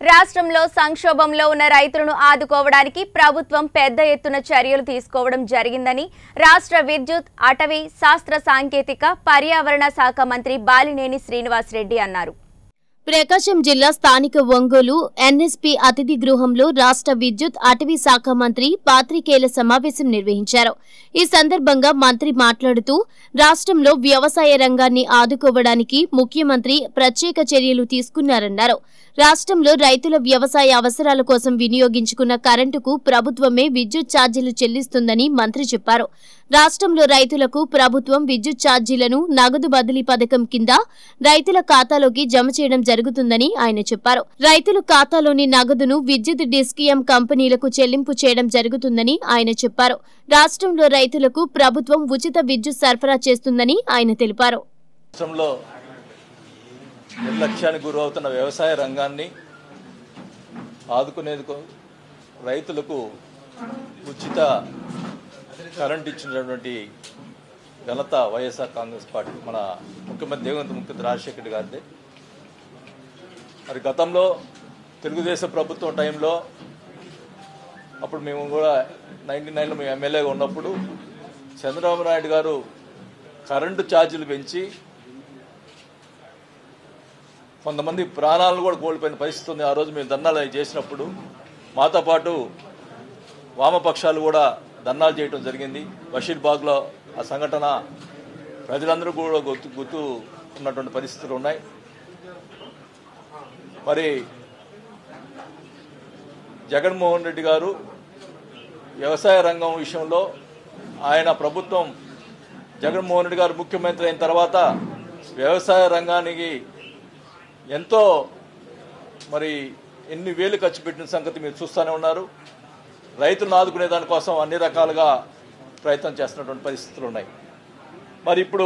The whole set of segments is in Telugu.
రాష్ట్రంలో సంక్షోభంలో ఉన్న రైతులను ఆదుకోవడానికి ప్రభుత్వం పెద్ద ఎత్తున చర్యలు తీసుకోవడం జరిగిందని రాష్ట్ర విద్యుత్ అటవీ శాస్త్ర సాంకేతిక పర్యావరణ శాఖ మంత్రి బాలినేని శ్రీనివాసరెడ్డి అన్నారు ప్రకాశం జిల్లా స్థానిక ఒంగోలు ఎన్ఎస్పి అతిథి గృహంలో రాష్ట్ర విద్యుత్ అటవీ శాఖ మంత్రి పాత్రికేయుల సమావేశం నిర్వహించారు ఈ సందర్భంగా మంత్రి మాట్లాడుతూ రాష్ట్రంలో వ్యవసాయ రంగాన్ని ఆదుకోవడానికి ముఖ్యమంత్రి ప్రత్యేక చర్యలు తీసుకున్నారన్నారు రాష్ట్రంలో రైతుల వ్యవసాయ అవసరాల కోసం వినియోగించుకున్న కరెంటుకు ప్రభుత్వమే విద్యుత్ ఛార్జీలు చెల్లిస్తుందని మంత్రి చెప్పారు రాష్ట్రంలో రైతులకు ప్రభుత్వం విద్యుత్ ఛార్జీలను నగదు బదిలీ పథకం కింద రైతుల ఖాతాలోకి జమ చేయడం జరుగుతుందని ఆయన చెప్పారు రైతుల ఖాతాలోని నగదును విద్యుత్ డిస్కియం కంపెనీలకు చెల్లింపు చేయడం జరుగుతుందని ఆయన చెప్పారు రాష్ట్రంలో రైతులకు ప్రభుత్వం ఉచిత విద్యుత్ సరఫరా చేస్తుందని ఆయన తెలిపారు రాష్ట్రంలో నిర్లక్ష్యానికి గురవుతున్న వ్యవసాయ రంగాన్ని ఆదుకునేందుకు రైతులకు ఉచిత కరెంట్ ఇచ్చినటువంటి ఘనత వైఎస్ఆర్ కాంగ్రెస్ పార్టీ మన ముఖ్యమంత్రి దేవేంద్ర ముఖ్యమంత్రి రాజశేఖర రెడ్డి గారిదే మరి గతంలో తెలుగుదేశం ప్రభుత్వం టైంలో అప్పుడు మేము కూడా నైన్టీ నైన్లో మేము ఎమ్మెల్యేగా ఉన్నప్పుడు చంద్రబాబు నాయుడు గారు కరెంటు ఛార్జీలు పెంచి కొంతమంది ప్రాణాలను కూడా కోల్పోయిన పరిస్థితి ఉంది ఆ రోజు మేము ధర్నాలు అవి చేసినప్పుడు మాతో పాటు వామపక్షాలు కూడా ధర్నాలు చేయడం జరిగింది బషీర్బాగ్లో ఆ సంఘటన ప్రజలందరూ కూడా గుర్తు గుర్తు ఉన్నటువంటి పరిస్థితులు ఉన్నాయి మరి జగన్మోహన్ రెడ్డి గారు వ్యవసాయ రంగం విషయంలో ఆయన ప్రభుత్వం జగన్మోహన్ రెడ్డి గారు ముఖ్యమంత్రి అయిన తర్వాత వ్యవసాయ రంగానికి ఎంతో మరి ఎన్ని వేలు ఖర్చు పెట్టిన సంగతి మీరు చూస్తూనే ఉన్నారు రైతులను ఆదుకునే దానికోసం అన్ని రకాలుగా ప్రయత్నం చేస్తున్నటువంటి పరిస్థితులు ఉన్నాయి మరి ఇప్పుడు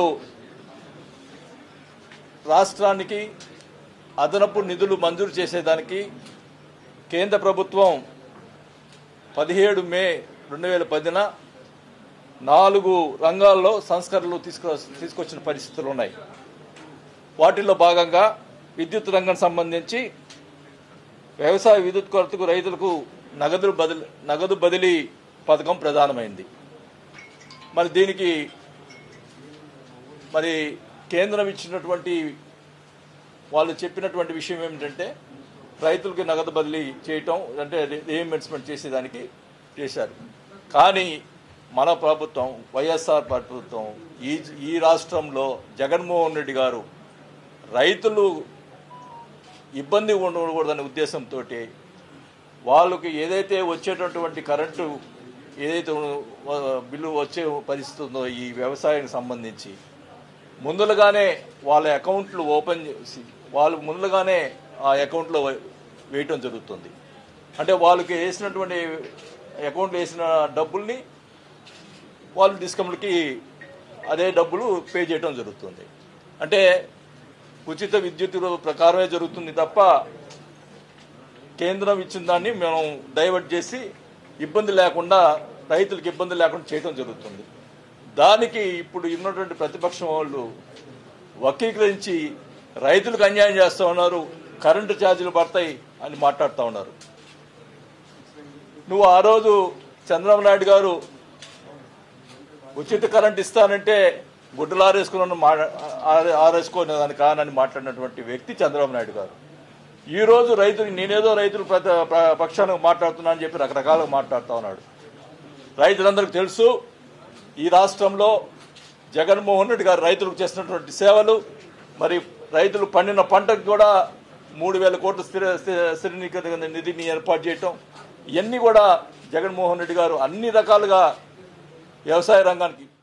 రాష్ట్రానికి అదనపు నిధులు మంజూరు చేసేదానికి కేంద్ర ప్రభుత్వం పదిహేడు మే రెండు వేల పదిన నాలుగు రంగాల్లో సంస్కరణలు తీసుకు తీసుకొచ్చిన పరిస్థితులు ఉన్నాయి వాటిల్లో భాగంగా విద్యుత్ రంగం సంబంధించి వ్యవసాయ విద్యుత్ కొరతకు రైతులకు నగదు బదిలీ నగదు బదిలీ పథకం ప్రధానమైంది మరి దీనికి మరి కేంద్రం ఇచ్చినటువంటి వాళ్ళు చెప్పినటువంటి విషయం ఏమిటంటే రైతులకి నగదు బదిలీ చేయటం అంటే రీఇన్వెస్ట్మెంట్ చేసేదానికి చేశారు కానీ మన ప్రభుత్వం వైఎస్ఆర్ ప్రభుత్వం ఈ ఈ రాష్ట్రంలో జగన్మోహన్ రెడ్డి గారు రైతులు ఇబ్బంది ఉండకూడదనే ఉద్దేశంతో వాళ్ళకి ఏదైతే వచ్చేటటువంటి కరెంటు ఏదైతే ఉ- బిల్లు వచ్చే పరిస్థితి ఉందో ఈ వ్యవసాయానికి సంబంధించి ముందులుగానే వాళ్ళ అకౌంట్లు ఓపెన్ చేసి వాళ్ళు ముందులుగానే ఆ అకౌంట్లో వే- వేయటం జరుగుతుంది అంటే వాళ్ళకి వేసినటువంటి అకౌంట్లో వేసిన డబ్బుల్ని వాళ్ళు డిస్కౌంట్కి అదే డబ్బులు పే చేయడం జరుగుతుంది అంటే ఉచిత విద్యుత్ ప్రకారమే జరుగుతుంది తప్ప కేంద్రం ఇచ్చిన దాన్ని మేము డైవర్ట్ చేసి ఇబ్బంది లేకుండా రైతులకు ఇబ్బంది లేకుండా చేయడం జరుగుతుంది దానికి ఇప్పుడు ఉన్నటువంటి ప్రతిపక్షం వాళ్ళు వక్రీకరించి రైతులకు అన్యాయం చేస్తూ ఉన్నారు కరెంటు ఛార్జీలు పడతాయి అని మాట్లాడుతూ ఉన్నారు నువ్వు ఆ రోజు చంద్రబాబు నాయుడు గారు ఉచిత కరెంట్ ఇస్తానంటే గుడ్డలు ఆరేసుకున్న మా ఆరే- ఆరేసుకునే దాని కానని మాట్లాడినటువంటి వ్యక్తి చంద్రబాబు నాయుడు గారు ఈ రోజు రైతులు నేనేదో రైతులు ప్రతి ప్ర- పక్షానికి మాట్లాడుతున్నా అని చెప్పి రకరకాలుగా మాట్లాడుతూ ఉన్నాడు రైతులందరికీ తెలుసు ఈ రాష్ట్రంలో జగన్మోహన్ రెడ్డి గారు రైతులకు చేసినటువంటి సేవలు మరి రైతులు పండిన పంటకు కూడా మూడు వేల కోట్ల స్థిర స్థిర- స్థిరీకరణ నిధిని ఏర్పాటు చేయటం ఇవన్నీ కూడా జగన్మోహన్ రెడ్డి గారు అన్ని రకాలుగా వ్యవసాయ రంగానికి